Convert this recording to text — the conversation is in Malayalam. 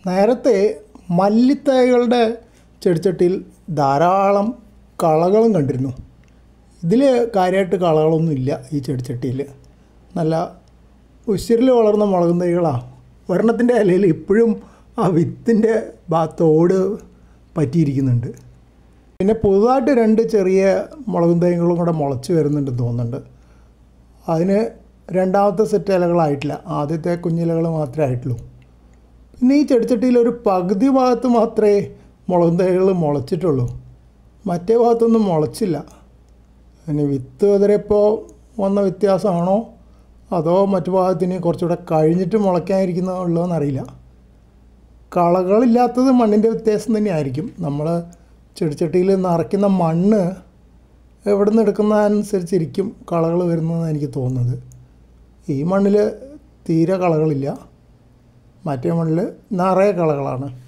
നേരത്തെ മല്ലിത്തൈകളുടെ ചെടിച്ചട്ടിയിൽ ധാരാളം കളകളും കണ്ടിരുന്നു ഇതിൽ കാര്യമായിട്ട് കളകളൊന്നും ഇല്ല ഈ ചെടിച്ചട്ടിയിൽ നല്ല ഉശിരിൽ വളർന്ന മുളകും തൈകളാണ് ഒരെണ്ണത്തിൻ്റെ ഇലയിൽ ഇപ്പോഴും ആ വിത്തിൻ്റെ ഭാഗത്തോട് പറ്റിയിരിക്കുന്നുണ്ട് പിന്നെ പുതുതായിട്ട് രണ്ട് ചെറിയ മുളകും തൈകളും കൂടെ മുളച്ച് വരുന്നുണ്ടെന്ന് തോന്നുന്നുണ്ട് അതിന് രണ്ടാമത്തെ സെറ്റ് ഇലകളായിട്ടില്ല ആദ്യത്തെ കുഞ്ഞിലകൾ മാത്രമേ ആയിട്ടുള്ളൂ പിന്നെ ഈ ചെടിച്ചട്ടിയിൽ ഒരു പകുതി ഭാഗത്ത് മാത്രമേ മുളകും തൈകൾ മുളച്ചിട്ടുള്ളൂ മറ്റേ ഭാഗത്തൊന്നും മുളച്ചില്ല ഇനി വിത്ത് വിതറിയപ്പോൾ വന്ന വ്യത്യാസമാണോ അതോ മറ്റു ഭാഗത്തിന് കുറച്ചുകൂടെ കഴിഞ്ഞിട്ട് മുളയ്ക്കാനിരിക്കുന്നതുള്ളതെന്ന് അറിയില്ല കളകളില്ലാത്തത് മണ്ണിൻ്റെ വ്യത്യാസം തന്നെയായിരിക്കും നമ്മൾ ചെടിച്ചട്ടിയിൽ നിറയ്ക്കുന്ന മണ്ണ് എവിടെ നിന്ന് എടുക്കുന്നതനുസരിച്ചിരിക്കും കളകൾ വരുന്നതെന്ന് എനിക്ക് തോന്നുന്നത് ഈ മണ്ണിൽ തീരെ കളകളില്ല മറ്റേ മണ്ണിൽ നിറയെ കളകളാണ്